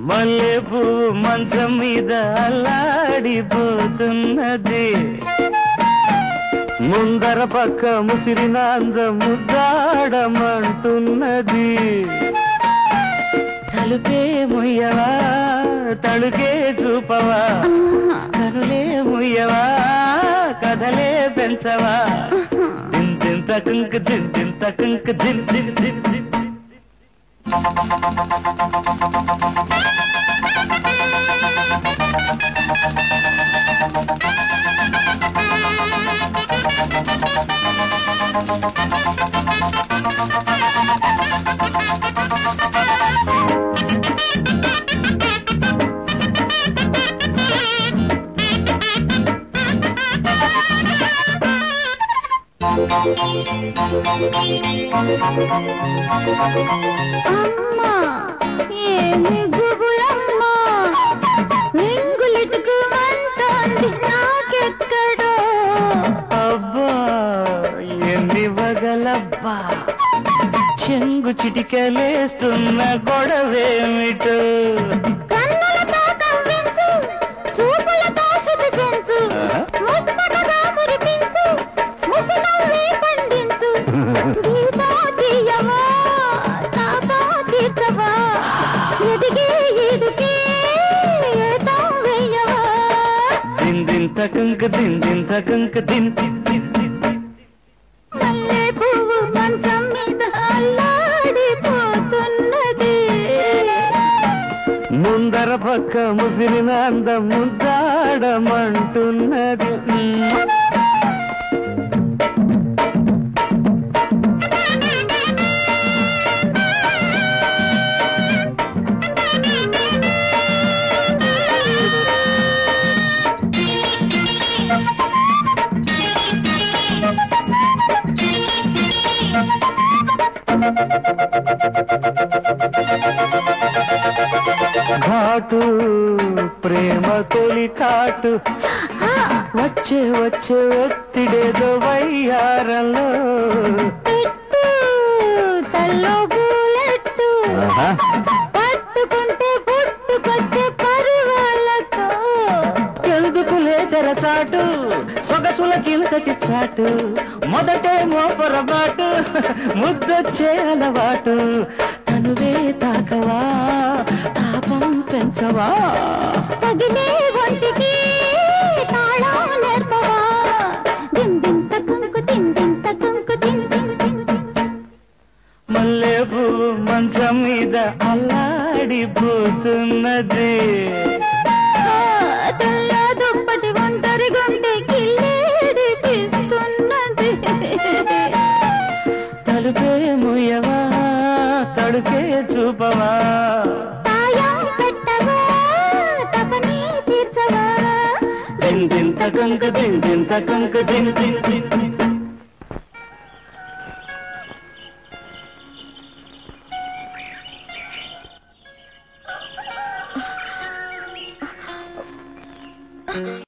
మల్లె పువ్వు మంచం మీద అల్లాడిపోతున్నది ముందర పక్క ముసిరిన అందం ముద్దాడమంటున్నది తలుపే ముయ్యవా తలుకే చూపవా కనులే ముయ్యవా కథలే పెంచవా దిన్ దిన్ తకంక్ దిన్ దిన్ తకంక్ దిన్ దిన్ దిన్ దిన్ అమ్మా ఏమి గుబులమ్మా రింగులిటుకు మంటోంది నాకెక్కడో అబ్బా ఎన్ని వగలబ్బా చెంగు చిటికలేస్తున్న గొడవేమిటో కన్నులతో కవ్వించు చూపులతో శృతి సెంచు ముచ్చటగా మురిపించు ముసలవ్వే పండించు గీతా తీయవా తాతా తీర్చవా ఎదిగే ఎదుకే ఏతా వేయవా దిన్ దిన్ తకంక్ దిన్ దిన్ తకంక్ దిన్ దిన్ దిన్ దిన్ దిన్. మల్లె పువ్వు మంచం మీద అల్లాడిపోతున్నది ముందర పక్క ముసిరిన అందం ముద్దాడమంటున్నది ఘాటు ప్రేమ తొలి కాటు వచ్చే వచ్చే ఒత్తిడేదో వయ్యారంలో పెట్టు తల్లో పూలెట్టు ఆహా. పట్టుకుంటే పుట్టుకొచ్చే పరువాలతో ఎందుకు లేదరసాటు సొగసుల కిందటి చాటు మొదటే మోపరబాటు ముద్దొచ్చే అలవాటు తనువే తాకవా తాపం పెంచవా తగిలే ఒంటికి తాళం నేర్పవా దిన్ దిన్ తకుంకు దిన్ దిన్ తకుంకు దిన్ దిన్ దిన్ దిన్. మల్లె పువ్వు మంచం మీద అల్లాడిపోతున్నది ఆ, తెల్ల దుప్పటి ఒంటరి గుండె కిల్లేడిపిస్తున్నది తలుపే ముయ్యవా తడుకే చూపవా తాయం పెట్టవా తపని తీర్చవా దిన్ దిన్ తకంక దిన్ దిన్ తకంక దిన్ దిన్ దిన్ దిన్